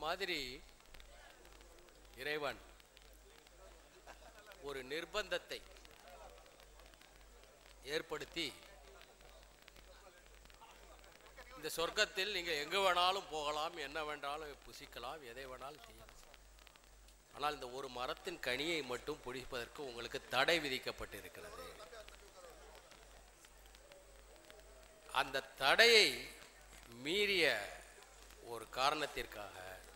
மாதிரி இறைவன் ஒரு நிர்பந்தத்தை ஏற்படுத்தி இந்த சொர்க்கத்தில் நீங்கள் எங்கே வேணாலும் போகலாம் என்ன வேண்டாலும் புசிக்கலாம் எதை வேணாலும் செய்யலாம் ஆனால் இந்த ஒரு மரத்தின் கனியை மட்டும் பிடிப்பதற்கு உங்களுக்கு தடை விதிக்கப்பட்டிருக்கிறது அந்த தடையை மீறிய ஒரு காரணத்திற்காக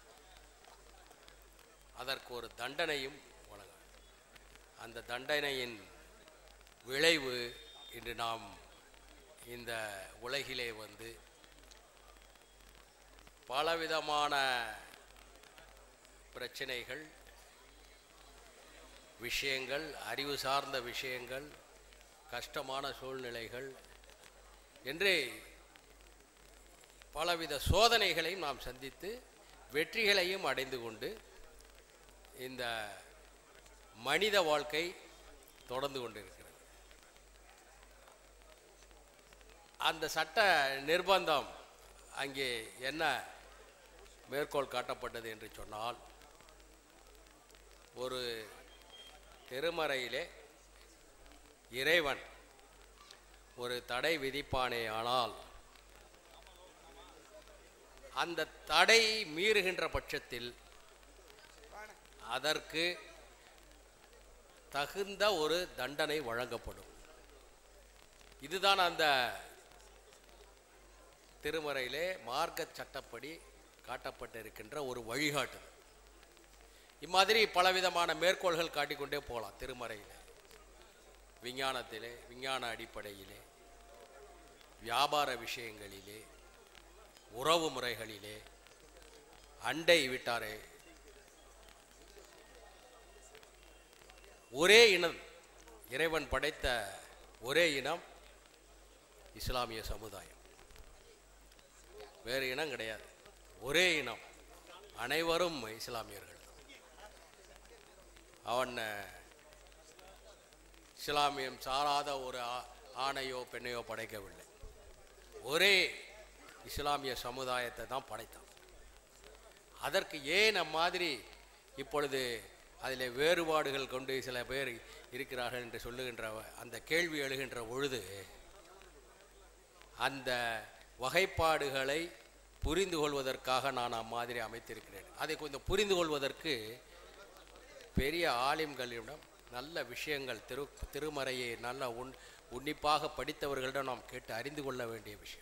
அதற்கு ஒரு தண்டனையும் வழங்க அந்த தண்டனையின் விளைவு இன்று நாம் இந்த உலகிலே வந்து பலவிதமான பிரச்சனைகள் விஷயங்கள் அறிவு சார்ந்த விஷயங்கள் கஷ்டமான சூழ்நிலைகள் என்று பலவித சோதனைகளையும் நாம் சந்தித்து வெற்றிகளையும் அடைந்து கொண்டு இந்த மனித வாழ்க்கை தொடர்ந்து கொண்டிருக்கிறது அந்த சட்ட நிர்பந்தம் அங்கே என்ன மேற்கோள் காட்டப்பட்டது என்று சொன்னால் ஒரு திருமறையிலே இறைவன் ஒரு தடை விதிப்பானே ஆனால் அந்த தடை மீறுகின்ற பட்சத்தில் அதற்கு தகுந்த ஒரு தண்டனை வழங்கப்படும் இதுதான் அந்த திருமறையிலே மார்க்க சட்டப்படி காட்டப்பட்டிருக்கின்ற ஒரு வழிகாட்டுதல் இம்மாதிரி பலவிதமான மேற்கோள்கள் காட்டிக்கொண்டே போகலாம் திருமறையிலே விஞ்ஞானத்திலே விஞ்ஞான அடிப்படையிலே வியாபார விஷயங்களிலே உறவு முறைகளிலே அண்டை விட்டாரே ஒரே இனம் இறைவன் படைத்த ஒரே இனம் இஸ்லாமிய சமுதாயம் வேறு இனம் கிடையாது ஒரே இனம் அனைவரும் இஸ்லாமியர்கள் அவன் அஹ், இஸ்லாமியம் சாராத ஒரு ஆ- ஆணையோ பெண்ணையோ படைக்கவில்லை ஒரே இஸ்லாமிய சமுதாயத்தை தான் படைத்தான் அதற்கு ஏன் அம்மாதிரி இப்பொழுது அதில் வேறுபாடுகள் கொண்டு சில பேர் இருக்கிறார்கள் என்று சொல்லுகின்ற அந்த கேள்வி எழுகின்ற பொழுது அந்த வகைப்பாடுகளை புரிந்து கொள்வதற்காக நான் அம்மாதிரி அமைத்திருக்கிறேன் அதை கொஞ்சம் புரிந்து கொள்வதற்கு பெரிய ஆலிம்களிடம் நல்ல விஷயங்கள் திரு திருமறையை நல்ல உன் உன்னிப்பாக படித்தவர்களிடம் நாம் கேட்டு அறிந்து கொள்ள வேண்டிய விஷயம்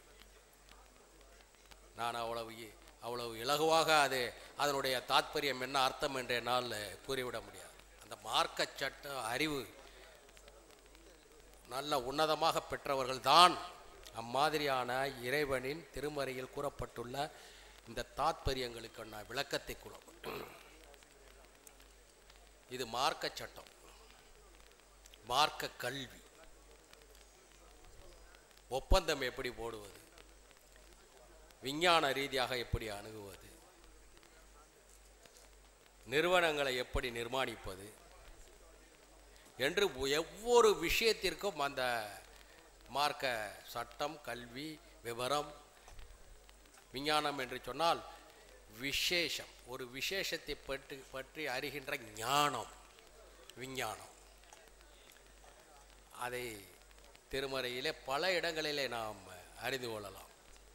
நான் அவ்வளவு இ- அவ்வளவு இலகுவாக அது அதனுடைய தாத்பரியம் என்ன அர்த்தம் என்று என்னால் கூறிவிட முடியாது அந்த மார்க்க சட்ட அறிவு நல்ல உன்னதமாக பெற்றவர்கள் தான் அம்மாதிரியான இறைவனின் திருமறையில் கூறப்பட்டுள்ள இந்த தாத்பரியங்களுக்கான விளக்கத்தை கூறும் இது மார்க்க சட்டம் மார்க்க கல்வி ஒப்பந்தம் எப்படி போடுவது விஞ்ஞான ரீதியாக எப்படி அணுகுவது நிறுவனங்களை எப்படி நிர்மாணிப்பது என்று ஒவ்வொரு விஷயத்திற்கும் அந்த மார்க்க சட்டம் கல்வி விவரம் விஞ்ஞானம் என்று சொன்னால் விசேஷம் ஒரு விசேஷத்தை பற்றி பற்றி அறிகின்ற ஞானம் விஞ்ஞானம் அதை திருமறையிலே பல இடங்களிலே நாம் அறிந்து கொள்ளலாம்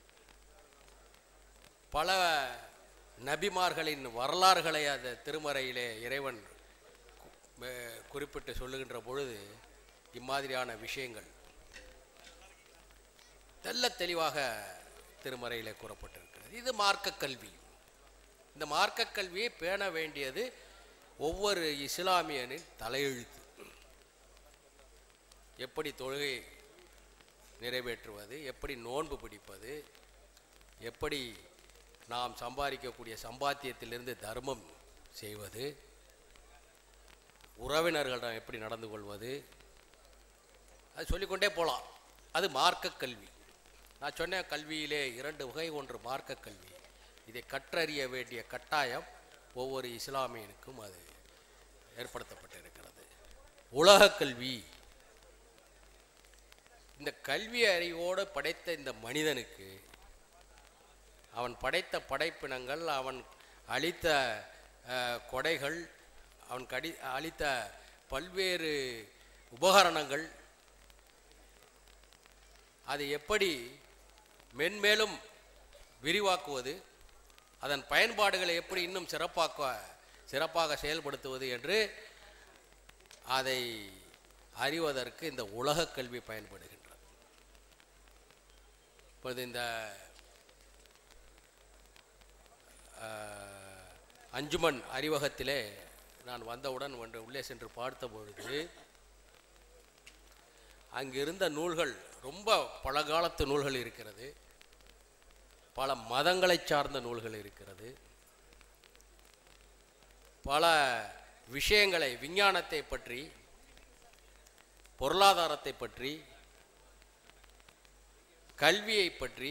பல நபிமார்களின் வரலாறுகளை அந்த திருமறையிலே இறைவன் கு- மே- குறிப்பிட்டு சொல்லுகின்ற பொழுது இம்மாதிரியான விஷயங்கள் தெள்ள தெளிவாக திருமறையிலே கூறப்பட்டிருக்கிறது இது மார்க்க கல்வி இந்த மார்க்க கல்வியை பேண வேண்டியது ஒவ்வொரு இஸ்லாமியனின் தலையெழுத்து எப்படி தொழுகை நிறைவேற்றுவது எப்படி நோன்பு பிடிப்பது எப்படி நாம் சம்பாதிக்கக்கூடிய சம்பாத்தியத்திலிருந்து தர்மம் செய்வது உறவினர்களிடம் எப்படி நடந்து கொள்வது அது சொல்லிக்கொண்டே போகலாம் அது மார்க்க கல்வி நான் சொன்ன கல்வியிலே இரண்டு வகை ஒன்று மார்க்க கல்வி இதை கற்றறிய வேண்டிய கட்டாயம் ஒவ்வொரு இஸ்லாமியனுக்கும் அது ஏற்படுத்தப்பட்டிருக்கிறது உலக கல்வி இந்த கல்வி அறிவோடு படைத்த இந்த மனிதனுக்கு அவன் படைத்த படைப்பினங்கள் அவன் அளித்த அஹ், கொடைகள் அவன் கடி அளித்த பல்வேறு உபகரணங்கள் அதை எப்படி மென்மேலும் விரிவாக்குவது அதன் பயன்பாடுகளை எப்படி இன்னும் சிறப்பாக்க சிறப்பாக செயல்படுத்துவது என்று அதை அறிவதற்கு இந்த உலகக் கல்வி பயன்படுகின்றது இப்பொழுது இந்த அஹ், அஞ்சுமன் அறிவகத்திலே நான் வந்தவுடன் ஒன்று உள்ளே சென்று பார்த்த பொழுது அங்கிருந்த நூல்கள் ரொம்ப பழங்காலத்து நூல்கள் இருக்கிறது பல மதங்களைச் சார்ந்த நூல்கள் இருக்கிறது பல விஷயங்களை விஞ்ஞானத்தை பற்றி பொருளாதாரத்தை பற்றி கல்வியை பற்றி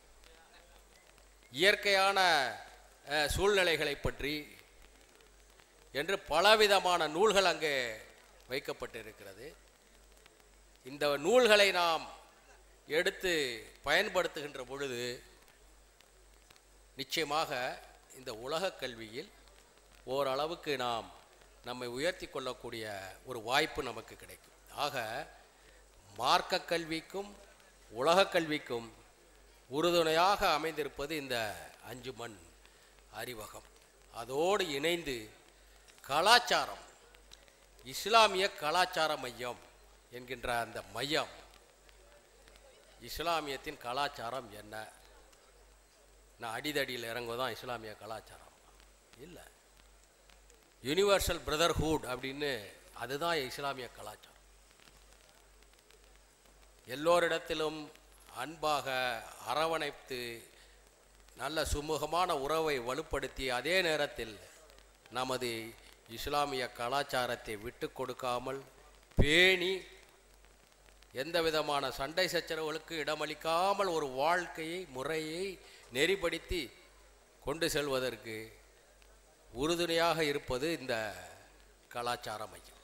இயற்கையான அஹ், சூழ்நிலைகளை பற்றி என்று பலவிதமான நூல்கள் அங்கே வைக்கப்பட்டிருக்கிறது இந்த நூல்களை நாம் எடுத்து பயன்படுத்துகின்ற பொழுது நிச்சயமாக இந்த உலகக் கல்வியில் ஓரளவுக்கு நாம் நம்மை உயர்த்தி கொள்ளக்கூடிய ஒரு வாய்ப்பு நமக்கு கிடைக்கும் ஆக மார்க்க கல்விக்கும் உலகக் கல்விக்கும் உறுதுணையாக அமைந்திருப்பது இந்த அஞ்சுமன் அறிவகம் அதோடு இணைந்து கலாச்சாரம் இஸ்லாமிய கலாச்சார மையம் என்கின்ற அந்த மையம் இஸ்லாமியத்தின் கலாச்சாரம் என்ன நான் அடிதடியில் இறங்குவதான் இஸ்லாமிய கலாச்சாரம் இல்லை யுனிவர்சல் பிரதர்ஹுட் அப்படின்னு அதுதான் இஸ்லாமிய கலாச்சாரம் எல்லோரிடத்திலும் அன்பாக அரவணைத்து நல்ல சுமூகமான உறவை வலுப்படுத்தி அதே நேரத்தில் நமது இஸ்லாமிய கலாச்சாரத்தை விட்டு கொடுக்காமல் பேணி எந்த விதமான சண்டை சச்சரவுகளுக்கு இடமளிக்காமல் ஒரு வாழ்க்கையை முறையை நெறிப்படுத்தி கொண்டு செல்வதற்கு உறுதுணையாக இருப்பது இந்த கலாச்சார மையம்